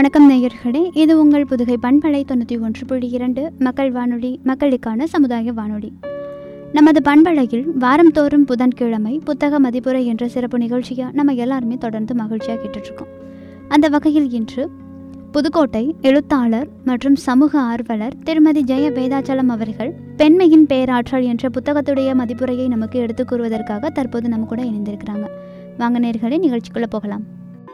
வணக்கம் நேயர்களே இது உங்கள் புதுகை பண்பலை தொண்ணூற்றி ஒன்று புள்ளி இரண்டு மக்கள் வானொலி மக்களுக்கான சமுதாய வானொலி நமது பண்பலையில் வாரந்தோறும் புதன்கிழமை புத்தக மதிப்புரை என்ற சிறப்பு நிகழ்ச்சியை நம்ம எல்லாருமே தொடர்ந்து மகிழ்ச்சியாக கேட்டுட்ருக்கோம் அந்த வகையில் இன்று புதுக்கோட்டை எழுத்தாளர் மற்றும் சமூக ஆர்வலர் திருமதி ஜெய வேதாச்சலம் அவர்கள் பெண்மையின் பேராற்றல் என்ற புத்தகத்துடைய மதிப்புரையை நமக்கு எடுத்துக் கூறுவதற்காக தற்போது நம்ம கூட இணைந்திருக்கிறாங்க வாங்க நேர்களே நிகழ்ச்சிக்குள்ளே போகலாம்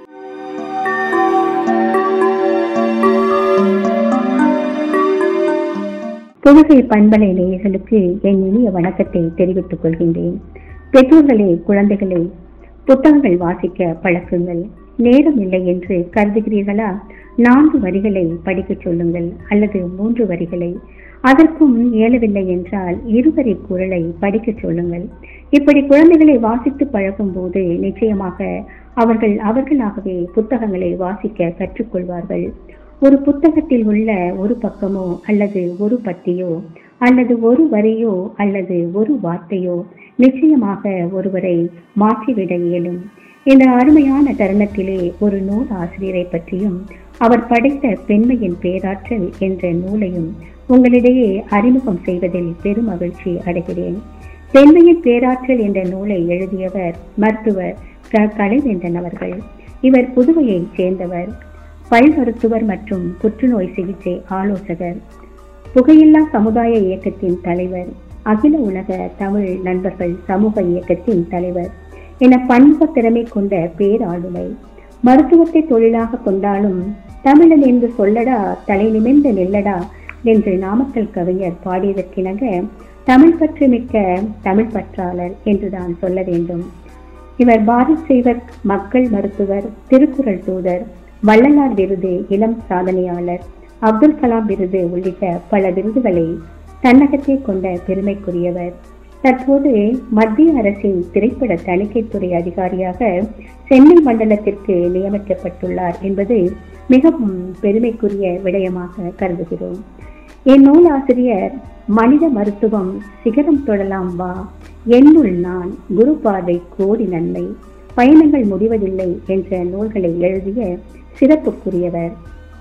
புதுகை பண்பலை நேயர்களுக்கு என் இனிய வணக்கத்தை தெரிவித்துக் கொள்கின்றேன் பெற்றோர்களே குழந்தைகளை புத்தகங்கள் வாசிக்க பழக்குங்கள் நேரம் இல்லை என்று கருதுகிறீர்களா நான்கு வரிகளை படிக்கச் சொல்லுங்கள் அல்லது மூன்று வரிகளை அதற்கும் இயலவில்லை என்றால் இருவரி குரலை படிக்கச் சொல்லுங்கள் இப்படி குழந்தைகளை வாசித்து பழகும் போது நிச்சயமாக அவர்கள் அவர்களாகவே புத்தகங்களை வாசிக்க கற்றுக்கொள்வார்கள் ஒரு புத்தகத்தில் உள்ள ஒரு பக்கமோ அல்லது ஒரு பத்தியோ அல்லது ஒரு வரியோ அல்லது ஒரு வார்த்தையோ நிச்சயமாக ஒருவரை மாற்றிவிட இயலும் இந்த அருமையான தருணத்திலே ஒரு நூல் ஆசிரியரை பற்றியும் அவர் படைத்த பெண்மையின் பேராற்றல் என்ற நூலையும் உங்களிடையே அறிமுகம் செய்வதில் பெரும் மகிழ்ச்சி அடைகிறேன் பெண்மையின் பேராற்றல் என்ற நூலை எழுதியவர் மருத்துவர் க கலைவேந்தன் அவர்கள் இவர் புதுவையைச் சேர்ந்தவர் பல் மருத்துவர் மற்றும் புற்றுநோய் சிகிச்சை ஆலோசகர் புகையில்லா சமுதாய இயக்கத்தின் தலைவர் அகில உலக தமிழ் நண்பர்கள் சமூக இயக்கத்தின் தலைவர் என பன்முக திறமை கொண்ட பேராளுமை மருத்துவத்தை தொழிலாக கொண்டாலும் தமிழன் என்று சொல்லடா தலை நிமிர்ந்து நில்லடா என்று நாமக்கல் கவிஞர் பாடியதற்கிணங்க தமிழ் பற்று மிக்க தமிழ் பற்றாளர் என்றுதான் சொல்ல வேண்டும் இவர் பாரத் சேவர் மக்கள் மருத்துவர் திருக்குறள் தூதர் வள்ளலார் விருது இளம் சாதனையாளர் அப்துல் கலாம் விருது உள்ளிட்ட பல விருதுகளை தன்னகத்தே கொண்ட பெருமைக்குரியவர் தற்போது மத்திய அரசின் திரைப்பட தணிக்கைத்துறை அதிகாரியாக சென்னை மண்டலத்திற்கு நியமிக்கப்பட்டுள்ளார் என்பது மிகவும் பெருமைக்குரிய விடயமாக கருதுகிறோம் என் நூல் ஆசிரியர் மனித மருத்துவம் சிகரம் தொடலாம் வா என்னுள் நான் குரு பாதை கோடி நன்மை பயணங்கள் முடிவதில்லை என்ற நூல்களை எழுதிய சிறப்புக்குரியவர்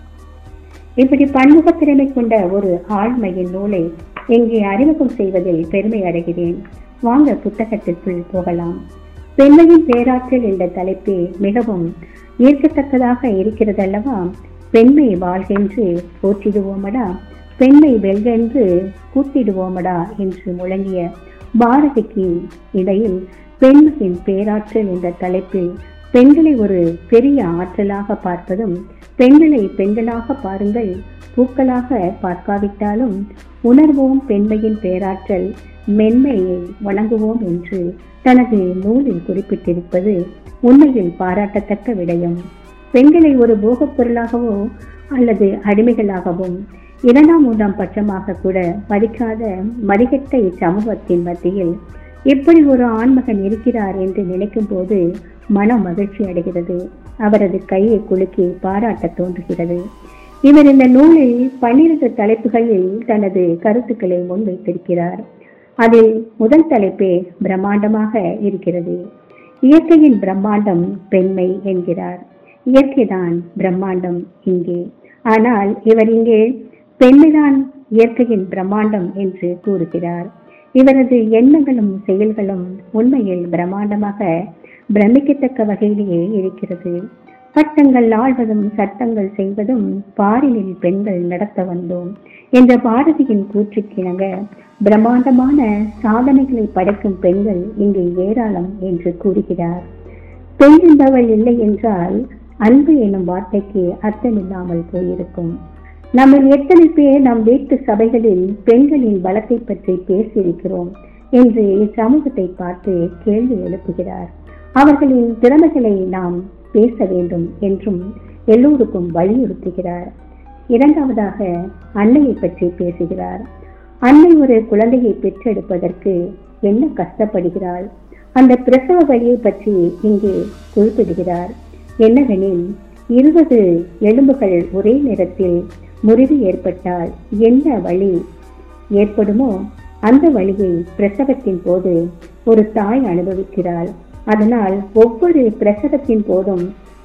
இப்படி பன்முக திறமை கொண்ட ஒரு ஆழ்மையின் நூலை இங்கே அறிமுகம் செய்வதில் பெருமை அடைகிறேன் வாங்க புத்தகத்திற்குள் போகலாம் பெண்மையின் பேராற்றல் என்ற தலைப்பே மிகவும் ஈர்க்கத்தக்கதாக இருக்கிறதல்லவா பெண்மை வாழ்கென்று போற்றிடுவோமடா பெண்மை வெல்கென்று கூட்டிடுவோமடா என்று முழங்கிய பாரதிக்கு இடையில் பெண்மையின் பேராற்றல் என்ற தலைப்பில் பெண்களை ஒரு பெரிய ஆற்றலாக பார்ப்பதும் பெண்களை பெண்களாக பாருங்கள் பூக்களாக பார்க்காவிட்டாலும் உணர்வோம் பெண்மையின் பேராற்றல் மென்மையை வணங்குவோம் என்று தனது நூலில் குறிப்பிட்டிருப்பது உண்மையில் பாராட்டத்தக்க விடயம் பெண்களை ஒரு போகப் பொருளாகவோ அல்லது அடிமைகளாகவும் இரண்டாம் மூன்றாம் பட்சமாக கூட மதிக்காத மதிகட்ட இச்சமூகத்தின் மத்தியில் இப்படி ஒரு ஆண்மகன் இருக்கிறார் என்று நினைக்கும் போது மன மகிழ்ச்சி அடைகிறது அவரது கையை குலுக்கி பாராட்ட தோன்றுகிறது இவர் இந்த நூலில் பன்னிரண்டு தலைப்புகளில் தனது கருத்துக்களை முன்வைத்திருக்கிறார் அதில் முதல் தலைப்பே பிரம்மாண்டமாக இருக்கிறது இயற்கையின் பிரம்மாண்டம் பெண்மை என்கிறார் இயற்கைதான் பிரம்மாண்டம் இங்கே ஆனால் இவர் இங்கே பெண்மைதான் இயற்கையின் பிரம்மாண்டம் என்று கூறுகிறார் இவரது எண்ணங்களும் செயல்களும் உண்மையில் பிரம்மாண்டமாக பிரமிக்கத்தக்க வகையிலேயே இருக்கிறது பட்டங்கள் ஆழ்வதும் சட்டங்கள் செய்வதும் பாரினில் பெண்கள் நடத்த வந்தோம் என்ற பாரதியின் கூற்றுக்கிணங்க பிரம்மாண்டமான சாதனைகளை படைக்கும் பெண்கள் இங்கே ஏராளம் என்று கூறுகிறார் பெண் என்பவள் இல்லை என்றால் அன்பு எனும் வார்த்தைக்கு அர்த்தமில்லாமல் போயிருக்கும் நம்ம எத்தனை பேர் நம் வீட்டு சபைகளில் பெண்களின் பலத்தை பற்றி பேசியிருக்கிறோம் என்று இச்சமூகத்தை பார்த்து கேள்வி எழுப்புகிறார் அவர்களின் திறமைகளை நாம் பேச வேண்டும் என்றும் எல்லோருக்கும் வலியுறுத்துகிறார் இரண்டாவதாக அன்னையை பற்றி பேசுகிறார் அன்னை ஒரு குழந்தையை பெற்றெடுப்பதற்கு என்ன கஷ்டப்படுகிறாள் அந்த பிரசவ வழியை பற்றி இங்கே குறிப்பிடுகிறார் என்னவெனில் இருபது எலும்புகள் ஒரே நேரத்தில் முறிவு ஏற்பட்டால் என்ன வழி ஏற்படுமோ அந்த வழியை பிரசவத்தின் போது ஒரு தாய் அனுபவிக்கிறாள் அதனால் ஒவ்வொரு பிரசவத்தின் போதும்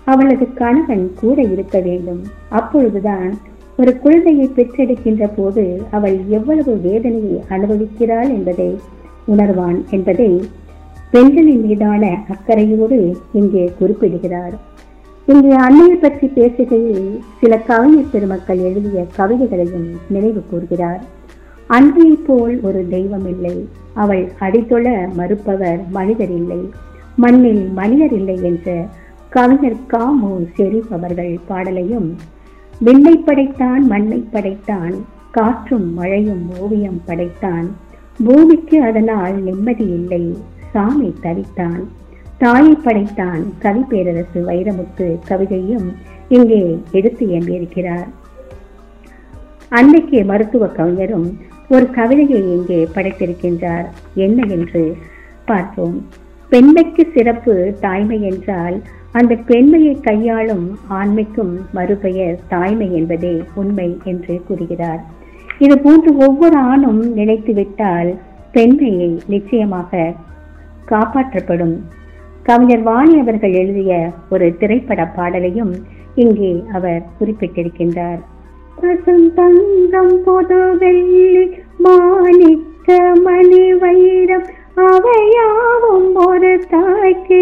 அவளது கணவன் கூட இருக்க வேண்டும் அப்பொழுதுதான் ஒரு குழந்தையை பெற்றெடுக்கின்ற போது அவள் எவ்வளவு வேதனையை அனுபவிக்கிறாள் என்பதை உணர்வான் என்பதை பெண்களின் மீதான அக்கறையோடு இங்கே குறிப்பிடுகிறார் இங்கே அன்னையை பற்றி பேசுகையில் சில கவிஞர் பெருமக்கள் எழுதிய கவிதைகளையும் நினைவு கூர்கிறார் அன்னையைப் போல் ஒரு தெய்வம் இல்லை அவள் அடித்தொழ மறுப்பவர் மனிதர் இல்லை மண்ணில் மனிதர் இல்லை என்ற கவிஞர் காமு ஷெரீப் அவர்கள் பாடலையும் விண்ணை படைத்தான் மண்ணை படைத்தான் காற்றும் மழையும் ஓவியம் படைத்தான் பூமிக்கு அதனால் நிம்மதி இல்லை சாமி தவித்தான் தாயை படைத்தான் கவி பேரரசு வைரமுத்து கவிதையும் இங்கே எடுத்து எம்பியிருக்கிறார் அன்னைக்கு மருத்துவ கவிஞரும் ஒரு கவிதையை இங்கே படைத்திருக்கின்றார் என்ன என்று பார்ப்போம் பெண்மைக்கு சிறப்பு தாய்மை என்றால் அந்த பெண்மையை கையாளும் ஆண்மைக்கும் மறுபெயர் தாய்மை என்பதே உண்மை என்று கூறுகிறார் இது போன்று ஒவ்வொரு ஆணும் நினைத்து விட்டால் பெண்மையை நிச்சயமாக காப்பாற்றப்படும் கவிஞர் வாணி அவர்கள் எழுதிய ஒரு திரைப்பட பாடலையும் இங்கே அவர் குறிப்பிட்டிருக்கின்றார் பசும் தங்கம் பொது வெள்ளி மாணிக்க மணி வைரம் அவையாவும் ஒரு தாய்க்கு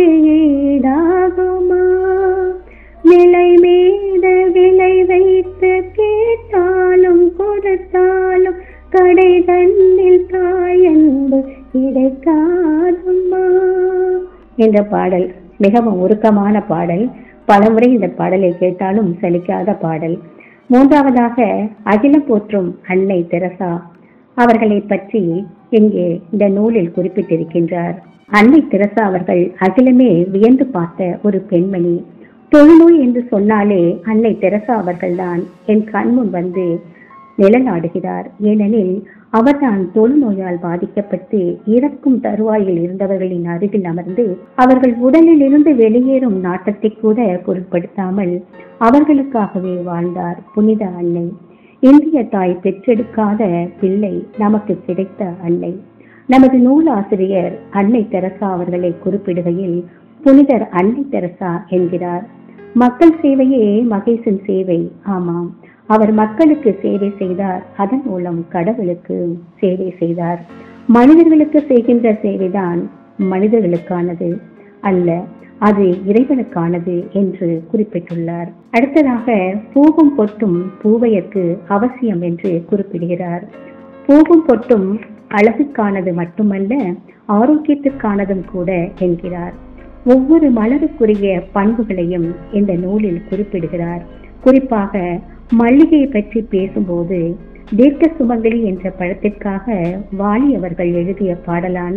ஈடாகுமா விலை மீது விலை வைத்து கேட்டாலும் கொடுத்தாலும் கடை தன்னில் தாயன்பு கிடைக்காதுமா என்ற பாடல் மிகவும் உருக்கமான பாடல் பலமுறை இந்த பாடலை கேட்டாலும் சலிக்காத பாடல் மூன்றாவதாக அகிலம் போற்றும் அன்னை தெரசா அவர்களை பற்றி இங்கே இந்த நூலில் குறிப்பிட்டிருக்கின்றார் அன்னை தெரசா அவர்கள் அகிலமே வியந்து பார்த்த ஒரு பெண்மணி தொழுநோய் என்று சொன்னாலே அன்னை தெரசா அவர்கள்தான் என் கண்முன் வந்து நிழலாடுகிறார் ஏனெனில் அவர்தான் தொழுநோயால் பாதிக்கப்பட்டு இறக்கும் தருவாயில் இருந்தவர்களின் அருகில் அமர்ந்து அவர்கள் உடலில் இருந்து வெளியேறும் நாட்டத்தை கூட பொருட்படுத்தாமல் அவர்களுக்காகவே வாழ்ந்தார் புனித அன்னை இந்திய தாய் பெற்றெடுக்காத பிள்ளை நமக்கு கிடைத்த அன்னை நமது நூலாசிரியர் அன்னை தெரசா அவர்களை குறிப்பிடுகையில் புனிதர் அன்னை தெரசா என்கிறார் மக்கள் சேவையே மகேசன் சேவை ஆமாம் அவர் மக்களுக்கு சேவை செய்தார் அதன் மூலம் கடவுளுக்கு சேவை செய்தார் மனிதர்களுக்கு செய்கின்ற சேவைதான் மனிதர்களுக்கானது அல்ல அது இறைவனுக்கானது என்று குறிப்பிட்டுள்ளார் அடுத்ததாக பூவும் பொட்டும் பூவையற்கு அவசியம் என்று குறிப்பிடுகிறார் பூவும் பொட்டும் அழகுக்கானது மட்டுமல்ல ஆரோக்கியத்துக்கானதும் கூட என்கிறார் ஒவ்வொரு மலருக்குரிய பண்புகளையும் இந்த நூலில் குறிப்பிடுகிறார் குறிப்பாக மல்லிகையை பற்றி பேசும்போது தீர்க்க சுமங்கலி என்ற படத்திற்காக வாலி அவர்கள் எழுதிய பாடலான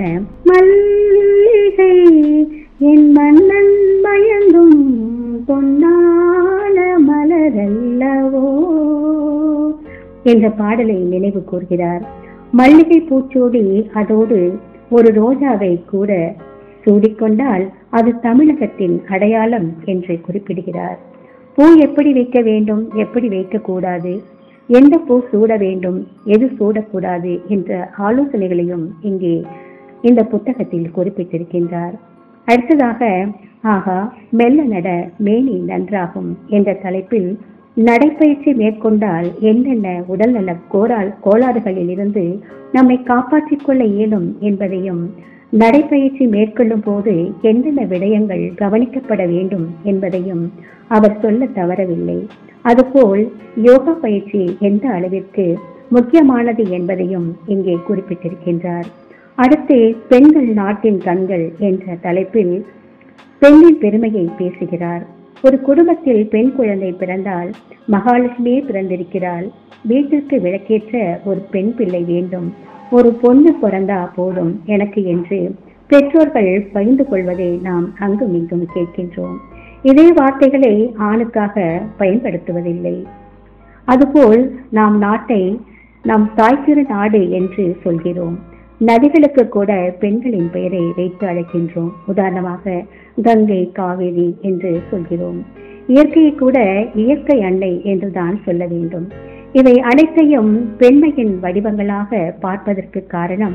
மல்லிகை என் மன்னன் மயங்கும் பொன்னான மலரல்லவோ என்ற பாடலை நினைவு கூர்கிறார் மல்லிகை பூச்சோடி அதோடு ஒரு ரோஜாவை கூட சூடிக்கொண்டால் அது தமிழகத்தின் அடையாளம் என்று குறிப்பிடுகிறார் பூ எப்படி வைக்க வேண்டும் எப்படி வைக்கக்கூடாது எந்த பூ சூட வேண்டும் எது சூடக்கூடாது என்ற ஆலோசனைகளையும் இங்கே இந்த புத்தகத்தில் குறிப்பிட்டிருக்கின்றார் அடுத்ததாக ஆகா மெல்ல நட மேனி நன்றாகும் என்ற தலைப்பில் நடைப்பயிற்சி மேற்கொண்டால் என்னென்ன உடல்நல கோரால் கோளாறுகளில் இருந்து நம்மை காப்பாற்றிக் கொள்ள இயலும் என்பதையும் நடைப்பயிற்சி மேற்கொள்ளும் போது என்னென்ன விடயங்கள் கவனிக்கப்பட வேண்டும் என்பதையும் அவர் சொல்ல தவறவில்லை அதுபோல் யோகா பயிற்சி எந்த அளவிற்கு முக்கியமானது என்பதையும் இங்கே குறிப்பிட்டிருக்கின்றார் அடுத்து பெண்கள் நாட்டின் கண்கள் என்ற தலைப்பில் பெண்ணின் பெருமையை பேசுகிறார் ஒரு குடும்பத்தில் பெண் குழந்தை பிறந்தால் மகாலட்சுமியே பிறந்திருக்கிறாள் வீட்டிற்கு விளக்கேற்ற ஒரு பெண் பிள்ளை வேண்டும் ஒரு பொண்ணு பிறந்தா போதும் எனக்கு என்று பெற்றோர்கள் பகிர்ந்து கொள்வதை நாம் அங்கும் இங்கும் கேட்கின்றோம் இதே வார்த்தைகளை ஆணுக்காக பயன்படுத்துவதில்லை அதுபோல் நாம் நாட்டை நம் தாய்த்திரு நாடு என்று சொல்கிறோம் நதிகளுக்கு கூட பெண்களின் பெயரை வைத்து அழைக்கின்றோம் உதாரணமாக கங்கை காவேரி என்று சொல்கிறோம் இயற்கையை கூட இயற்கை அன்னை என்றுதான் சொல்ல வேண்டும் இவை அனைத்தையும் பெண்மையின் வடிவங்களாக பார்ப்பதற்கு காரணம்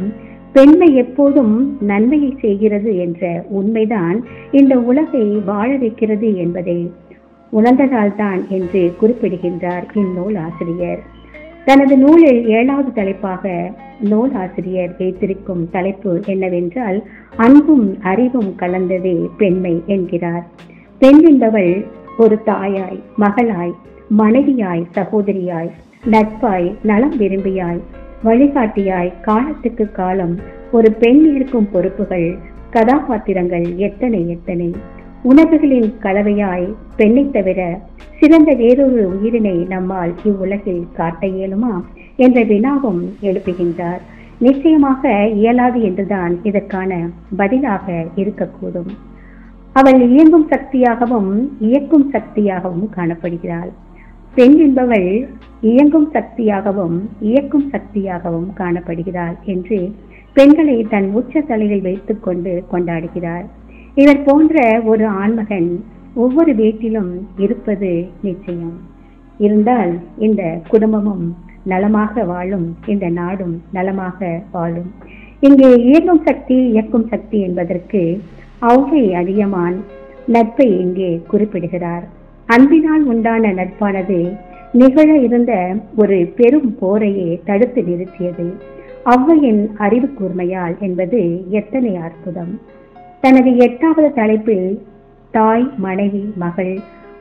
பெண்மை எப்போதும் நன்மையை செய்கிறது என்ற உண்மைதான் இந்த உலகை வாழ வைக்கிறது என்பதை உணர்ந்ததால்தான் என்று குறிப்பிடுகின்றார் இந்நூல் ஆசிரியர் தனது நூலில் ஏழாவது தலைப்பாக நூல் ஆசிரியர் வைத்திருக்கும் தலைப்பு என்னவென்றால் அன்பும் அறிவும் கலந்ததே பெண்மை என்கிறார் பெண் என்பவள் ஒரு தாயாய் மகளாய் மனைவியாய் சகோதரியாய் நட்பாய் நலம் விரும்பியாய் வழிகாட்டியாய் காலத்துக்கு காலம் ஒரு பெண் இருக்கும் பொறுப்புகள் கதாபாத்திரங்கள் எத்தனை எத்தனை உணர்வுகளின் கலவையாய் பெண்ணை தவிர சிறந்த வேறொரு உயிரினை நம்மால் இவ்வுலகில் காட்ட இயலுமா என்ற வினாவும் எழுப்புகின்றார் நிச்சயமாக இயலாது என்றுதான் இதற்கான பதிலாக இருக்கக்கூடும் அவள் இயங்கும் சக்தியாகவும் இயக்கும் சக்தியாகவும் காணப்படுகிறாள் பெண் என்பவள் இயங்கும் சக்தியாகவும் இயக்கும் சக்தியாகவும் காணப்படுகிறாள் என்று பெண்களை தன் உச்ச தலையில் வைத்துக் கொண்டு கொண்டாடுகிறார் இவர் போன்ற ஒரு ஆண்மகன் ஒவ்வொரு வீட்டிலும் இருப்பது நிச்சயம் இருந்தால் இந்த குடும்பமும் நலமாக வாழும் இந்த நாடும் நலமாக வாழும் இங்கே இயங்கும் சக்தி இயக்கும் சக்தி என்பதற்கு ஔவை அதியமான் நட்பை இங்கே குறிப்பிடுகிறார் அன்பினால் உண்டான நட்பானது நிகழ இருந்த ஒரு பெரும் போரையே தடுத்து நிறுத்தியது ஔவையின் அறிவு கூர்மையால் என்பது எத்தனை அற்புதம் தனது எட்டாவது தலைப்பில் தாய் மனைவி மகள்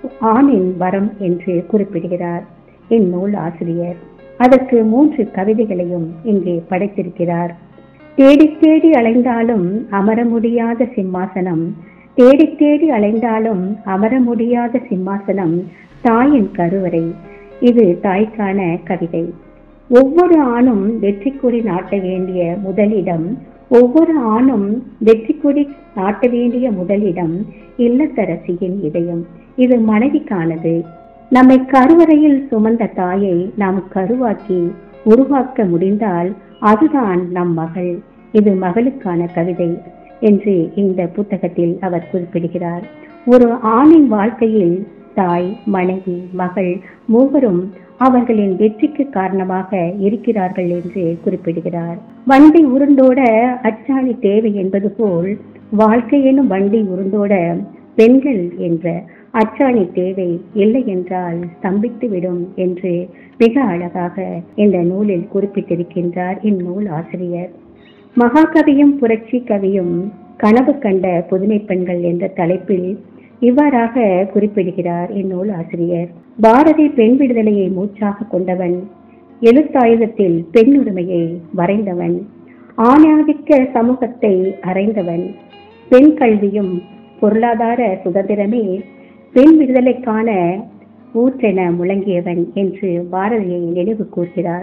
ஆணின் வரம் என்று குறிப்பிடுகிறார் இந்நூல் ஆசிரியர் அதற்கு மூன்று கவிதைகளையும் இங்கே படைத்திருக்கிறார் தேடி தேடி அலைந்தாலும் அமர முடியாத சிம்மாசனம் தேடி தேடி அலைந்தாலும் அமர முடியாத சிம்மாசனம் தாயின் கருவறை இது தாய்க்கான கவிதை ஒவ்வொரு ஆணும் வெற்றி கொடி நாட்ட வேண்டிய முதலிடம் ஒவ்வொரு ஆணும் வெற்றி கொடி நாட்ட வேண்டிய முதலிடம் இல்லத்தரசியின் இதயம் இது மனைவிக்கானது நம்மை கருவறையில் சுமந்த தாயை நாம் கருவாக்கி உருவாக்க முடிந்தால் அதுதான் நம் மகள் இது மகளுக்கான கவிதை என்று இந்த புத்தகத்தில் அவர் குறிப்பிடுகிறார் ஒரு ஆணின் வாழ்க்கையில் தாய் மனைவி மகள் மூவரும் அவர்களின் வெற்றிக்கு காரணமாக இருக்கிறார்கள் என்று குறிப்பிடுகிறார் வண்டி உருண்டோட அச்சாணி தேவை என்பது போல் வாழ்க்கை எனும் வண்டி உருண்டோட பெண்கள் என்ற அச்சாணி தேவை இல்லை என்றால் ஸ்தம்பித்து விடும் என்று மிக அழகாக இந்த நூலில் குறிப்பிட்டிருக்கின்றார் இந்நூல் ஆசிரியர் மகாகவியும் புரட்சி கவியும் கனவு கண்ட புதுமை பெண்கள் என்ற தலைப்பில் இவ்வாறாக குறிப்பிடுகிறார் இந்நூல் ஆசிரியர் பாரதி பெண் விடுதலையை மூச்சாக கொண்டவன் எழுத்தாயுதத்தில் பெண் உரிமையை வரைந்தவன் ஆணாதிக்க சமூகத்தை அறைந்தவன் பெண் கல்வியும் பொருளாதார சுதந்திரமே பெண் விடுதலைக்கான ஊற்றென முழங்கியவன் என்று பாரதியை நினைவு கூர்கிறார்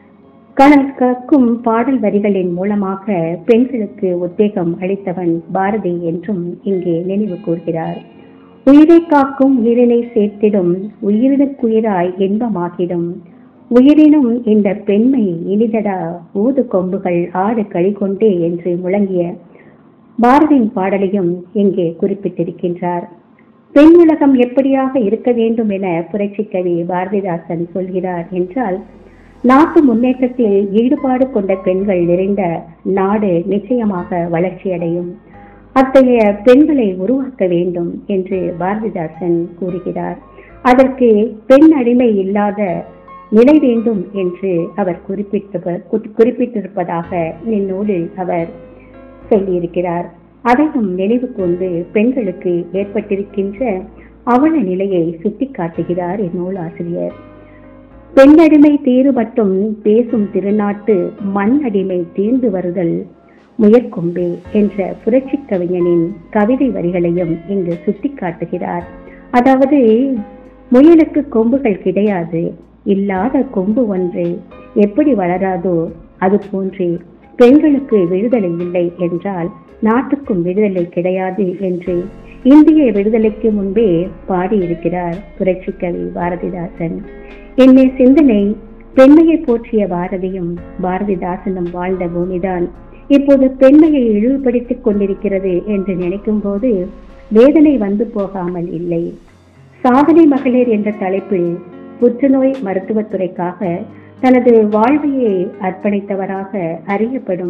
கனல் கற்கும் பாடல் வரிகளின் மூலமாக பெண்களுக்கு உத்வேகம் அளித்தவன் பாரதி என்றும் இங்கே நினைவு கூர்கிறார் உயிரை காக்கும் உயிரினை சேர்த்திடும் உயிரினுக்குயிராய் இன்பமாகிடும் உயிரினும் இந்த பெண்மை இனிதடா ஊது கொம்புகள் ஆடு கழிகொண்டே என்று முழங்கிய பாரதியின் பாடலையும் இங்கே குறிப்பிட்டிருக்கின்றார் பெண் உலகம் எப்படியாக இருக்க வேண்டும் என புரட்சி கவி பாரதிதாசன் சொல்கிறார் என்றால் நாட்டு முன்னேற்றத்தில் ஈடுபாடு கொண்ட பெண்கள் நிறைந்த நாடு நிச்சயமாக வளர்ச்சியடையும் அத்தகைய பெண்களை உருவாக்க வேண்டும் என்று பாரதிதாசன் கூறுகிறார் அதற்கு பெண் அடிமை இல்லாத நிலை வேண்டும் என்று அவர் குறிப்பிட்ட குறிப்பிட்டிருப்பதாக இந்நூலில் அவர் சொல்லியிருக்கிறார் அதையும் நினைவு கொண்டு பெண்களுக்கு ஏற்பட்டிருக்கின்ற அவல நிலையை சுட்டிக்காட்டுகிறார் இந்நூல் ஆசிரியர் பெண்ணடிமை தீரு மட்டும் பேசும் திருநாட்டு மண் அடிமை தீர்ந்து வருதல் முயற்கொம்பே என்ற புரட்சி கவிஞனின் கவிதை வரிகளையும் இங்கு சுட்டிக்காட்டுகிறார் அதாவது முயலுக்கு கொம்புகள் கிடையாது இல்லாத கொம்பு ஒன்று எப்படி வளராதோ அது போன்றே பெண்களுக்கு விடுதலை இல்லை என்றால் நாட்டுக்கும் விடுதலை கிடையாது என்று இந்திய விடுதலைக்கு முன்பே பாடியிருக்கிறார் புரட்சி கவி பாரதிதாசன் என்னை சிந்தனை பெண்மையை போற்றிய பாரதியும் பாரதிதாசனும் வாழ்ந்த பூமிதான் இப்போது பெண்மையை இழிவுபடுத்திக் கொண்டிருக்கிறது என்று நினைக்கும் போது வேதனை வந்து போகாமல் இல்லை சாதனை மகளிர் என்ற தலைப்பில் புற்றுநோய் மருத்துவத்துறைக்காக தனது வாழ்வையை அர்ப்பணித்தவராக அறியப்படும்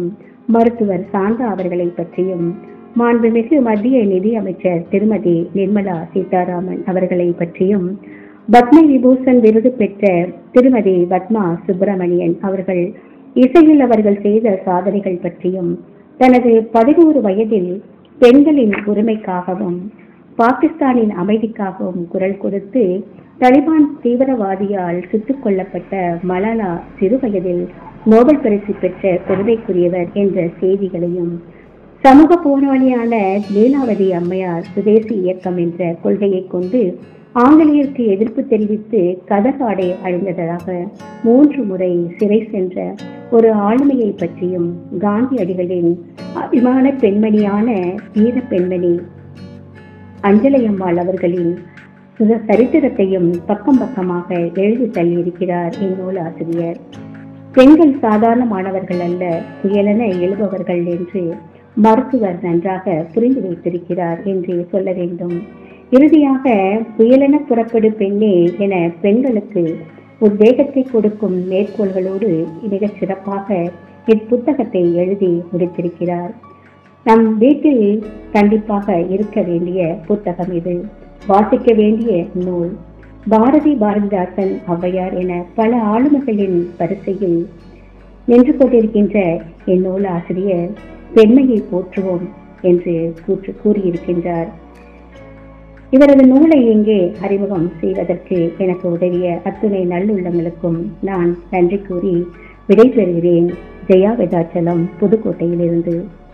மருத்துவர் சாந்தா அவர்களை பற்றியும் மாண்புமிகு மத்திய நிதி அமைச்சர் திருமதி நிர்மலா சீதாராமன் அவர்களை பற்றியும் பத்ம விபூஷன் விருது பெற்ற திருமதி பத்மா சுப்பிரமணியன் அவர்கள் இசையில் அவர்கள் செய்த சாதனைகள் பற்றியும் தனது பதினோரு வயதில் பெண்களின் உரிமைக்காகவும் பாகிஸ்தானின் அமைதிக்காகவும் குரல் கொடுத்து தலிபான் தீவிரவாதியால் சுட்டுக் கொல்லப்பட்ட மலாலா சிறுவயதில் நோபல் பரிசு பெற்ற பெருமைக்குரியவர் என்ற செய்திகளையும் சமூக போராளியான லீலாவதி அம்மையார் சுதேசி இயக்கம் என்ற கொள்கையை கொண்டு ஆங்கிலேயருக்கு எதிர்ப்பு தெரிவித்து கதகாடை அழிந்ததாக மூன்று முறை சிறை சென்ற ஒரு ஆளுமையை பற்றியும் காந்தியடிகளின் அபிமான பெண்மணியான வீர பெண்மணி அஞ்சலையம்மாள் அவர்களின் சுத சரித்திரத்தையும் பக்கம் பக்கமாக எழுதி தள்ளியிருக்கிறார் இந்நூல் ஆசிரியர் பெண்கள் சாதாரணமானவர்கள் அல்ல புயலென எழுபவர்கள் என்று மருத்துவர் நன்றாக புரிந்து வைத்திருக்கிறார் என்று சொல்ல வேண்டும் இறுதியாக புயலென புறப்படு பெண்ணே என பெண்களுக்கு உத்வேகத்தை கொடுக்கும் மேற்கோள்களோடு மிகச் சிறப்பாக இப்புத்தகத்தை எழுதி முடித்திருக்கிறார் நம் வீட்டில் கண்டிப்பாக இருக்க வேண்டிய புத்தகம் இது வாசிக்க வேண்டிய நூல் பாரதி பாரதிதாசன் ஔவையார் என பல ஆளுமைகளின் வரிசையில் நின்று கொண்டிருக்கின்ற இந்நூல் ஆசிரியர் பெண்மையை போற்றுவோம் என்று கூற்று கூறியிருக்கின்றார் இவரது நூலை இங்கே அறிமுகம் செய்வதற்கு எனக்கு உதவிய அத்துணை நல்லுள்ளங்களுக்கும் நான் நன்றி கூறி விடைபெறுகிறேன் ஜெயா வெதாச்சலம் புதுக்கோட்டையிலிருந்து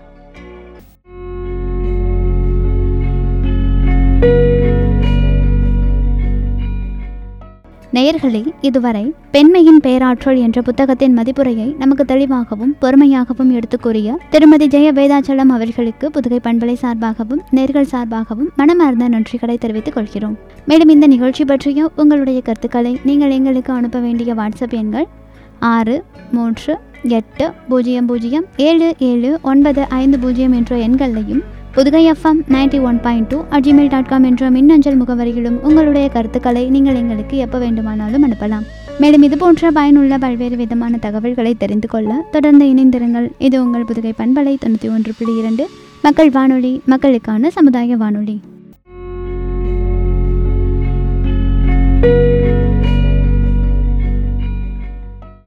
நேயர்களே இதுவரை பெண்மையின் பேராற்றல் என்ற புத்தகத்தின் மதிப்புரையை நமக்கு தெளிவாகவும் பொறுமையாகவும் எடுத்துக் கூறிய திருமதி ஜெய வேதாச்சலம் அவர்களுக்கு புதுகை பண்பலை சார்பாகவும் நேர்கள் சார்பாகவும் மனமார்ந்த நன்றிகளை தெரிவித்துக் கொள்கிறோம் மேலும் இந்த நிகழ்ச்சி பற்றிய உங்களுடைய கருத்துக்களை நீங்கள் எங்களுக்கு அனுப்ப வேண்டிய வாட்ஸ்அப் எண்கள் ஆறு மூன்று எட்டு பூஜ்ஜியம் பூஜ்ஜியம் ஏழு ஏழு ஒன்பது ஐந்து பூஜ்ஜியம் என்ற எண்களையும் Pudugai FM ninety one point two at Gmail dot com என்ற மின்னஞ்சல் முகவரியிலும் உங்களுடைய கருத்துக்களை நீங்கள் எங்களுக்கு எப்போ வேண்டுமானாலும் அனுப்பலாம் மேலும் இது போன்ற பயனுள்ள பல்வேறு விதமான தகவல்களை தெரிந்து கொள்ள தொடர்ந்து இணைந்திருங்கள் இது உங்கள் புதுகை பண்பலை தொண்ணூற்றி ஒன்று புள்ளி இரண்டு மக்கள் வானொலி மக்களுக்கான சமுதாய வானொலி